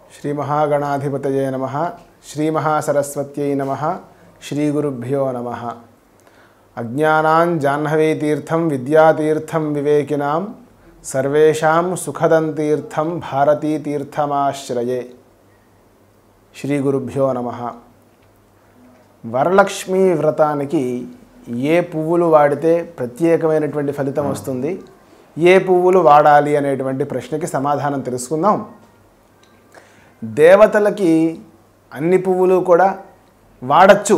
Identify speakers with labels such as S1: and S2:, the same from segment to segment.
S1: శ్రీ మహాగణాధిపతయే నమ శ్రీ మహాసరస్వత్యై నమ శ్రీ గురుభ్యో నమ అజ్ఞానాం జాహ్నవీతీర్థం విద్యాతీర్థం వివేకినాం సర్వేషాం సుఖదం తీర్థం భారతీతీర్థమాశ్రయే శ్రీ గురుభ్యో నమ వరలక్ష్మి వ్రతానికి ఏ పువ్వులు వాడితే ప్రత్యేకమైనటువంటి ఫలితం వస్తుంది ఏ పువ్వులు వాడాలి అనేటువంటి ప్రశ్నకి సమాధానం తెలుసుకుందాం దేవతలకి అన్ని పువ్వులు కూడా వాడచ్చు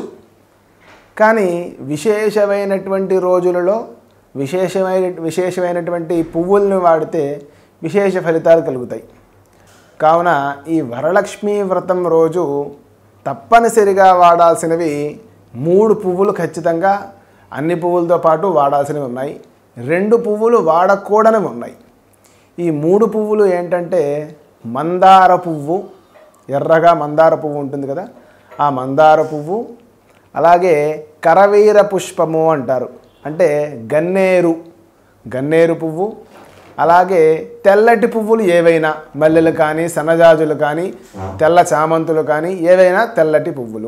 S1: కానీ విశేషమైనటువంటి రోజులలో విశేషమైన విశేషమైనటువంటి పువ్వులను వాడితే విశేష ఫలితాలు కలుగుతాయి కావున ఈ వరలక్ష్మి వ్రతం రోజు తప్పనిసరిగా వాడాల్సినవి మూడు పువ్వులు ఖచ్చితంగా అన్ని పువ్వులతో పాటు వాడాల్సినవి ఉన్నాయి రెండు పువ్వులు వాడకూడనివి ఉన్నాయి ఈ మూడు పువ్వులు ఏంటంటే మందార పువ్వు ఎర్రగా మందార పువ్వు ఉంటుంది కదా ఆ మందార పువ్వు అలాగే కరవీర పుష్పము అంటారు అంటే గన్నేరు గన్నేరు పువ్వు అలాగే తెల్లటి పువ్వులు ఏవైనా మల్లెలు కానీ సన్నజాజులు కానీ తెల్ల చామంతులు కానీ ఏవైనా తెల్లటి పువ్వులు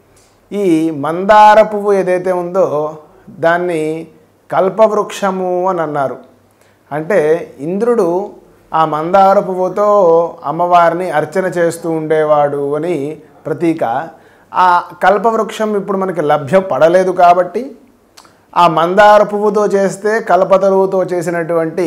S1: ఈ మందార పువ్వు ఏదైతే ఉందో దాన్ని కల్పవృక్షము అని అన్నారు అంటే ఇంద్రుడు ఆ మందార పువ్వుతో అమ్మవారిని అర్చన చేస్తూ ఉండేవాడు అని ప్రతీక ఆ కల్పవృక్షం ఇప్పుడు మనకి లభ్యం పడలేదు కాబట్టి ఆ మందార పువ్వుతో చేస్తే కల్పతరువుతో చేసినటువంటి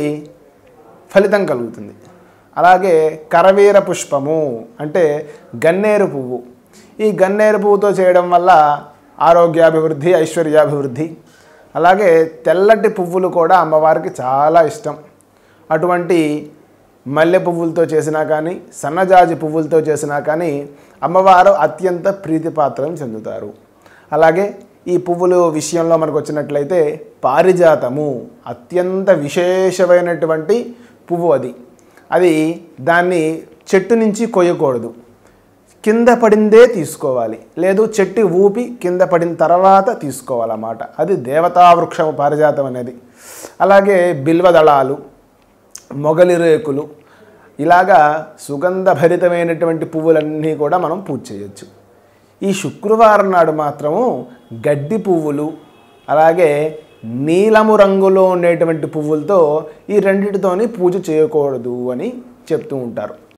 S1: ఫలితం కలుగుతుంది అలాగే కరవీర పుష్పము అంటే గన్నేరు పువ్వు ఈ గన్నేరు పువ్వుతో చేయడం వల్ల ఆరోగ్యాభివృద్ధి ఐశ్వర్యాభివృద్ధి అలాగే తెల్లటి పువ్వులు కూడా అమ్మవారికి చాలా ఇష్టం అటువంటి మల్లె పువ్వులతో చేసినా కానీ సన్నజాజి పువ్వులతో చేసినా కానీ అమ్మవారు అత్యంత ప్రీతిపాత్రం చెందుతారు అలాగే ఈ పువ్వులు విషయంలో మనకు వచ్చినట్లయితే పారిజాతము అత్యంత విశేషమైనటువంటి పువ్వు అది అది దాన్ని చెట్టు నుంచి కొయ్యకూడదు కింద పడిందే తీసుకోవాలి లేదు చెట్టు ఊపి కింద పడిన తర్వాత తీసుకోవాలన్నమాట అది దేవతా వృక్షము పారిజాతం అనేది అలాగే బిల్వదళాలు మొగలి రేకులు ఇలాగా సుగంధభరితమైనటువంటి పువ్వులన్నీ కూడా మనం పూజ చేయొచ్చు ఈ శుక్రవారం నాడు మాత్రము గడ్డి పువ్వులు అలాగే నీలము రంగులో ఉండేటువంటి పువ్వులతో ఈ రెండిటితోని పూజ చేయకూడదు అని చెప్తూ ఉంటారు